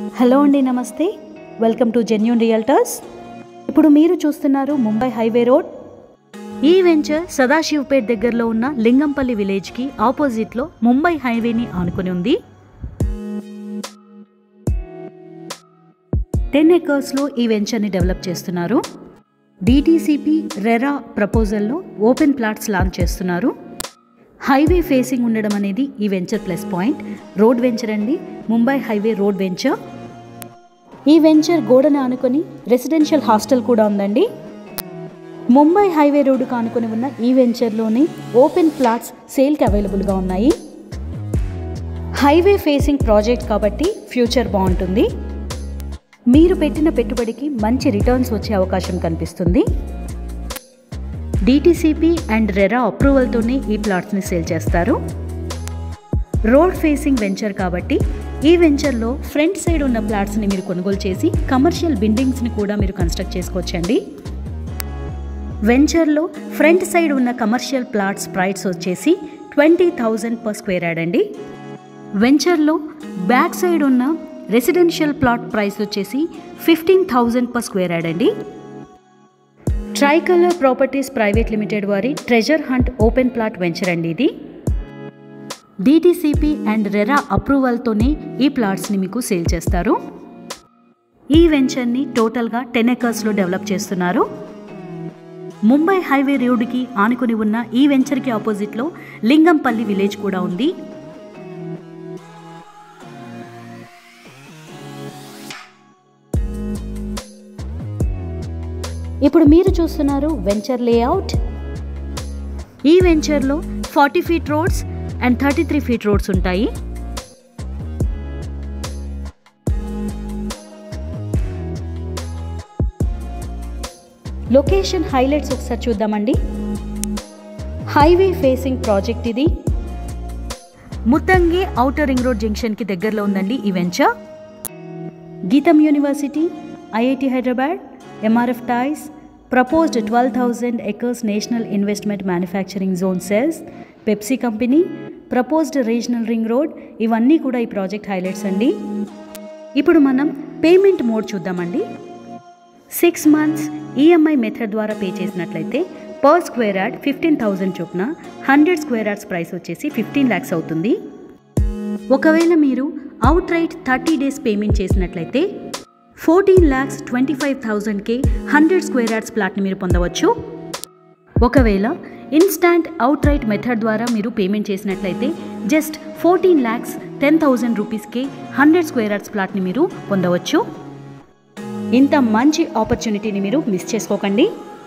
hello అండి నమస్తే welcome to genuine realtors ఇప్పుడు మీరు చూస్తున్నారు ముంబై హైవే రోడ్ ఈ వెంచర్ సదాశివపేట్ దగ్గరలో ఉన్న లింగంపల్లి విలేజ్కి ఆపోజిట్లో ముంబై హైవేని ఆనుకొని ఉంది టెన్ ఎకర్స్లో ఈ వెంచర్ని డెవలప్ చేస్తున్నారు డిటీసీపీ రెరా ప్రపోజల్లో ఓపెన్ ప్లాట్స్ లాంచ్ చేస్తున్నారు హైవే ఫేసింగ్ ఉండడం అనేది ఈ venture plus point road venture అండి ముంబై హైవే రోడ్ వెంచర్ ఈ వెంచర్ గోడను ఆనుకొని రెసిడెన్షియల్ హాస్టల్ కూడా ఉందండి ముంబై హైవే రోడ్డుకు ఆనుకొని ఉన్న ఈ వెంచర్లోని ఓపెన్ ప్లాట్స్ సేల్కి అవైలబుల్గా ఉన్నాయి హైవే ఫేసింగ్ ప్రాజెక్ట్ కాబట్టి ఫ్యూచర్ బాగుంటుంది మీరు పెట్టిన పెట్టుబడికి మంచి రిటర్న్స్ వచ్చే అవకాశం కనిపిస్తుంది డిటిసిపి అండ్ రెరా అప్రూవల్తోనే ఈ ప్లాట్స్ని సేల్ చేస్తారు రోడ్ ఫేసింగ్ వెంచర్ కాబట్టి ఈ వెంచర్లో ఫ్రంట్ సైడ్ ఉన్న ప్లాట్స్ని మీరు కొనుగోలు చేసి కమర్షియల్ బిల్డింగ్స్ని కూడా మీరు కన్స్ట్రక్ట్ చేసుకోవచ్చండి వెంచర్లో ఫ్రంట్ సైడ్ ఉన్న కమర్షియల్ ప్లాట్స్ ప్రైస్ వచ్చేసి twenty thousand per square yard అండి వెంచర్లో బ్యాక్ సైడ్ ఉన్న రెసిడెన్షియల్ ప్లాట్ ప్రైస్ వచ్చేసి fifteen thousand per square yard అండి ట్రైకలర్ ప్రాపర్టీస్ ప్రైవేట్ లిమిటెడ్ వారి treasure hunt open plot venture అండి ఇది డిటిసిపి అండ్ రెరా అప్రూవల్తోనే ఈ ప్లాట్స్ని మీకు సేల్ చేస్తారు ఈ వెంచర్ని టోటల్గా టెన్ ఎకర్స్లో డెవలప్ చేస్తున్నారు ముంబై హైవే రోడ్డుకి ఆనుకుని ఉన్న ఈ వెంచర్కి ఆపోజిట్లో లింగంపల్లి విలేజ్ కూడా ఉంది ఇప్పుడు మీరు చూస్తున్నారు వెంచర్ లేఅవుట్ ఈ వెంచర్లో forty feet roads and thirty three feet roads ఉంటాయి లొకేషన్ హైలైట్స్ ఒకసారి చూద్దామండి హైవే ఫేసింగ్ ప్రాజెక్ట్ ఇది ముత్తంగి ఔటర్ రింగ్ రోడ్ జంక్షన్కి దగ్గరలో ఉందండి ఈ venture GITAM university IIT Hyderabad MRF tyres proposed twelve thousand acres national investment manufacturing zone cells Pepsi company proposed regional ring road ఇవన్నీ కూడా ఈ ప్రాజెక్ట్ హైలైట్స్ అండి ఇప్పుడు మనం పేమెంట్ మోడ్ చూద్దామండి సిక్స్ మంత్స్ ఈఎంఐ మెథడ్ ద్వారా పే చేసినట్లయితే per square yard fifteen thousand చొప్పున హండ్రెడ్ స్క్వేర్ యార్డ్స్ ప్రైస్ వచ్చేసి ఫిఫ్టీన్ ల్యాక్స్ అవుతుంది ఒకవేళ మీరు outright thirty days payment చేసినట్లయితే ఫోర్టీన్ ల్యాక్స్ ట్వంటీ ఫైవ్ థౌజండ్కే హండ్రెడ్ స్క్వేర్ యార్డ్స్ ప్లాట్ని మీరు పొందవచ్చు ఒకవేళ ఇన్స్టాంట్ అవుట్ రైట్ మెథడ్ ద్వారా మీరు పేమెంట్ చేసినట్లయితే just fourteen lakhs ten thousand రూపీస్కే హండ్రెడ్ స్క్వేర్ యార్డ్స్ ప్లాట్ని మీరు పొందవచ్చు ఇంత మంచి ఆపర్చునిటీని మీరు మిస్ చేసుకోకండి